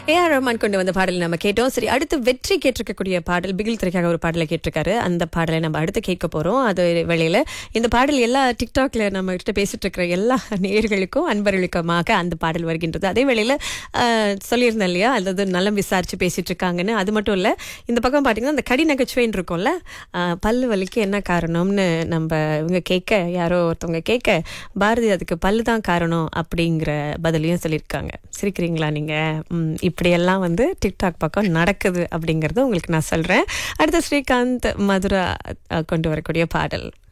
A R Rahman கொண்டு வந்த பாடல் நம்ம கேட்டோம் சரி அடுத்து வெற்றி கேட்டிருக்கக்கூடிய பாடல் பிகில் திரைக்காக ஒரு பாடலை கேட்டிருக்காரு அந்த பாடலை நம்ம அடுத்து கேட்க போறோம் அது வேளையில இந்த பாடல் எல்லா டிக்டாக்ல நம்ம கிட்ட பேசிட்டு இருக்கிற எல்லா நேயர்களுக்கும் அன்பர்களுக்குமாக அந்த பாடல் வருகின்றது அதே வேளையில ஆஹ், சொல்லியிருந்தேன் இல்லையா அதாவது நலம் விசாரிச்சு பேசிட்டு இருக்காங்கன்னு அது மட்டும் இல்ல இந்த பக்கம் பாத்தீங்கன்னா அந்த கடி நகைச்சுவைன்னு இருக்கும்ல ஆஹ், பல்லு வலிக்கு என்ன காரணம்னு நம்ம இவங்க கேட்க யாரோ ஒருத்தவங்க கேட்க பாரதி அதுக்கு பல்லு தான் காரணம் அப்படிங்கிற பதிலையும் சொல்லியிருக்காங்க சிரிக்கிறீங்களா நீங்க ம், இப்படியெல்லாம் வந்து டிக்டாக் பக்கம் நடக்குது அப்படிங்கறத உங்களுக்கு நான் சொல்றேன் அடுத்து ஸ்ரீகாந்த் மதுரா அஹ், கொண்டு வரக்கூடிய பாடல்